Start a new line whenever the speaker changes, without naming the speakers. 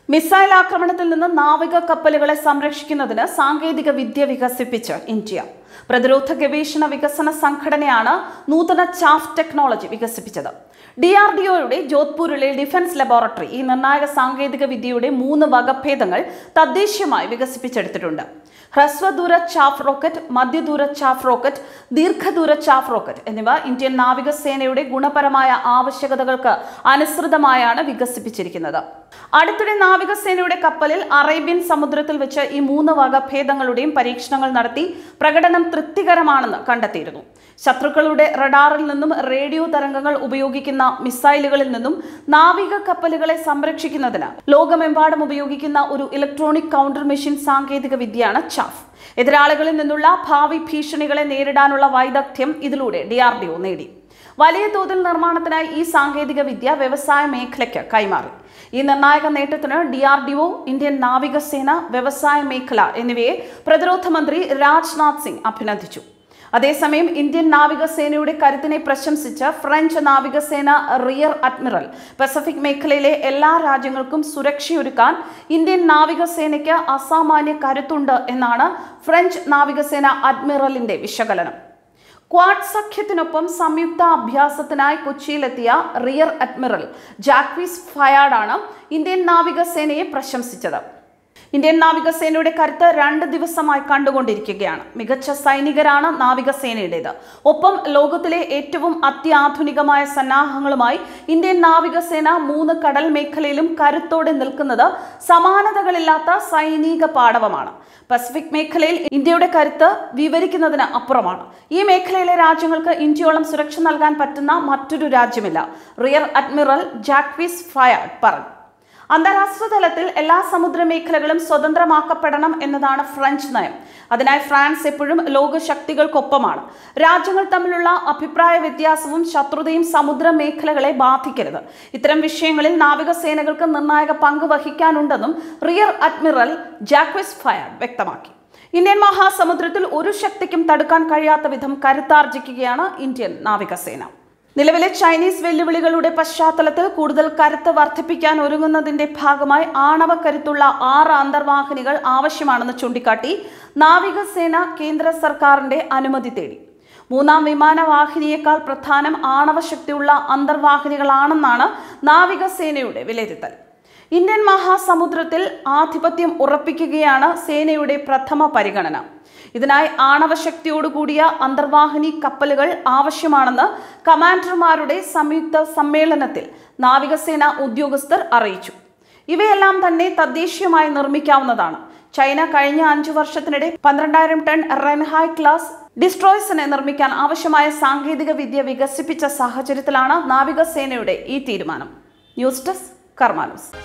missile ആക്രമണത്തിൽ നിന്ന് നാവിക കപ്പലുകളെ സംരക്ഷിക്കുന്നതിന് സാങ്കേതിക വിദ്യ വികസിപ്പിച്ച് ഇന്ത്യ പ്രതിരോധ ഗവേഷണ വികസന സംഘടനയാണ് നൂതന ചാഫ് ടെക്നോളജി വികസിപ്പിച്ചത് ഡി ആർ ഡി ഒയുടെ ജോധ്പൂരിലെ ഡിഫൻസ് ലബോറട്ടറി ഈ നിർണായക സാങ്കേതിക വിദ്യയുടെ മൂന്ന് വകഭേദങ്ങൾ തദ്ദേശീയമായി വികസിപ്പിച്ചെടുത്തിട്ടുണ്ട് ഹ്രസ്വദൂര ചാഫ് റോക്കറ്റ് മധ്യദൂര ചാഫ് റോക്കറ്റ് ദീർഘദൂര ചാഫ് റോക്കറ്റ് എന്നിവ ഇന്ത്യൻ നാവികസേനയുടെ ഗുണപരമായ ആവശ്യകതകൾക്ക് അനുസൃതമായാണ് വികസിപ്പിച്ചിരിക്കുന്നത് അടുത്തിടെ നാവികസേനയുടെ കപ്പലിൽ അറേബ്യൻ സമുദ്രത്തിൽ വെച്ച് ഈ മൂന്ന് വകഭേദങ്ങളുടെയും പരീക്ഷണങ്ങൾ നടത്തി പ്രകടനം തൃപ്തികരമാണെന്ന് കണ്ടെത്തിയിരുന്നു ശത്രുക്കളുടെ റഡാറിൽ നിന്നും റേഡിയോ തരംഗങ്ങൾ ഉപയോഗിക്കുന്ന മിസൈലുകളിൽ നിന്നും നാവിക കപ്പലുകളെ സംരക്ഷിക്കുന്നതിന് ലോകമെമ്പാടും ഉപയോഗിക്കുന്ന ഒരു ഇലക്ട്രോണിക് കൗണ്ടർ മെഷീൻ സാങ്കേതിക വിദ്യയാണ് ചാഫ് എതിരാളികളിൽ നിന്നുള്ള ഭാവി ഭീഷണികളെ നേരിടാനുള്ള വൈദഗ്ധ്യം ഇതിലൂടെ ഡി ആർ ഡി ഒ നേടി വലിയ തോതിൽ നിർമ്മാണത്തിനായി ഈ സാങ്കേതിക വിദ്യ വ്യവസായ മേഖലയ്ക്ക് കൈമാറി ഈ നിർണായക നേട്ടത്തിന് D R D O Indian നാവികസേന വ്യവസായ മേഖല എന്നിവയെ പ്രതിരോധ മന്ത്രി രാജ്നാഥ് സിംഗ് അഭിനന്ദിച്ചു അതേസമയം ഇന്ത്യൻ നാവികസേനയുടെ കരുത്തിനെ പ്രശംസിച്ച് ഫ്രഞ്ച് നാവികസേന റിയർ അഡ്മിറൽ പസഫിക് മേഖലയിലെ എല്ലാ രാജ്യങ്ങൾക്കും സുരക്ഷയൊരുക്കാൻ ഇന്ത്യൻ നാവികസേനയ്ക്ക് അസാമാന്യ കരുത്തുണ്ട് എന്നാണ് ഫ്രഞ്ച് നാവികസേന അഡ്മിറലിന്റെ വിശകലനം ക്വാഡ് സഖ്യത്തിനൊപ്പം സംയുക്ത അഭ്യാസത്തിനായി കൊച്ചിയിലെത്തിയ റിയർ അഡ്മിറൽ ജാക്വിസ് ഫയാഡാണ് ഇന്ത്യൻ നാവികസേനയെ പ്രശംസിച്ചത് ഇന്ത്യൻ നാവികസേനയുടെ കരുത്ത് രണ്ട് ദിവസമായി കണ്ടുകൊണ്ടിരിക്കുകയാണ് മികച്ച സൈനികരാണ് നാവികസേനയുടേത് ഒപ്പം ലോകത്തിലെ ഏറ്റവും അത്യാധുനികമായ സന്നാഹങ്ങളുമായി ഇന്ത്യൻ നാവികസേന മൂന്ന് കടൽ മേഖലയിലും കരുത്തോടെ നിൽക്കുന്നത് സമാനതകളില്ലാത്ത സൈനിക പാടവമാണ് പസഫിക് മേഖലയിൽ ഇന്ത്യയുടെ കരുത്ത് വിവരിക്കുന്നതിന് അപ്പുറമാണ് ഈ മേഖലയിലെ രാജ്യങ്ങൾക്ക് ഇന്ത്യയോളം സുരക്ഷ നൽകാൻ പറ്റുന്ന മറ്റൊരു രാജ്യമില്ല റിയർ അഡ്മിറൽ ജാക്വിസ് ഫയാഡ് പറഞ്ഞു അന്താരാഷ്ട്ര തലത്തിൽ എല്ലാ സമുദ്ര മേഖലകളും സ്വതന്ത്രമാക്കപ്പെടണം എന്നതാണ് ഫ്രഞ്ച് നയം അതിനായി ഫ്രാൻസ് എപ്പോഴും ലോകശക്തികൾക്കൊപ്പമാണ് രാജ്യങ്ങൾ തമ്മിലുള്ള അഭിപ്രായ വ്യത്യാസവും ശത്രുതയും സമുദ്ര മേഖലകളെ ബാധിക്കരുത് ഇത്തരം വിഷയങ്ങളിൽ നാവികസേനകൾക്ക് നിർണായക പങ്ക് വഹിക്കാനുണ്ടെന്നും റിയർ അഡ്മിറൽ ജാക്വിസ് ഫയാഡ് വ്യക്തമാക്കി ഇന്ത്യൻ മഹാസമുദ്രത്തിൽ ഒരു ശക്തിക്കും തടുക്കാൻ കഴിയാത്ത വിധം കരുത്താർജിക്കുകയാണ് ഇന്ത്യൻ നാവികസേന നിലവിലെ ചൈനീസ് വെല്ലുവിളികളുടെ പശ്ചാത്തലത്തിൽ കൂടുതൽ കരുത്ത് വർദ്ധിപ്പിക്കാൻ ഒരുങ്ങുന്നതിന്റെ ഭാഗമായി ആണവ കരുത്തുള്ള ആറ് അന്തർവാഹിനികൾ ആവശ്യമാണെന്ന് ചൂണ്ടിക്കാട്ടി നാവികസേന കേന്ദ്ര സർക്കാരിന്റെ അനുമതി തേടി മൂന്നാം വിമാനവാഹിനിയേക്കാൾ പ്രധാനം ആണവ ശക്തിയുള്ള അന്തർവാഹിനികളാണെന്നാണ് നാവികസേനയുടെ വിലയിരുത്തൽ ഇന്ത്യൻ മഹാസമുദ്രത്തിൽ ആധിപത്യം ഉറപ്പിക്കുകയാണ് സേനയുടെ പ്രഥമ പരിഗണന ഇതിനായി ആണവശക്തിയോടുകൂടിയ അന്തർവാഹിനി കപ്പലുകൾ ആവശ്യമാണെന്ന് കമാൻഡർമാരുടെ സംയുക്ത സമ്മേളനത്തിൽ നാവികസേന ഉദ്യോഗസ്ഥർ അറിയിച്ചു ഇവയെല്ലാം തന്നെ തദ്ദേശീയമായി നിർമ്മിക്കാവുന്നതാണ് ചൈന കഴിഞ്ഞ അഞ്ചു വർഷത്തിനിടെ പന്ത്രണ്ടായിരം ടൺ റെൻഹായ് ക്ലാസ് ഡിസ്ട്രോയ്സിനെ നിർമ്മിക്കാൻ ആവശ്യമായ സാങ്കേതിക വിദ്യ വികസിപ്പിച്ച സാഹചര്യത്തിലാണ് നാവികസേനയുടെ ഈ തീരുമാനം ന്യൂസ് ഡെസ്ക് കർമാനൂസ്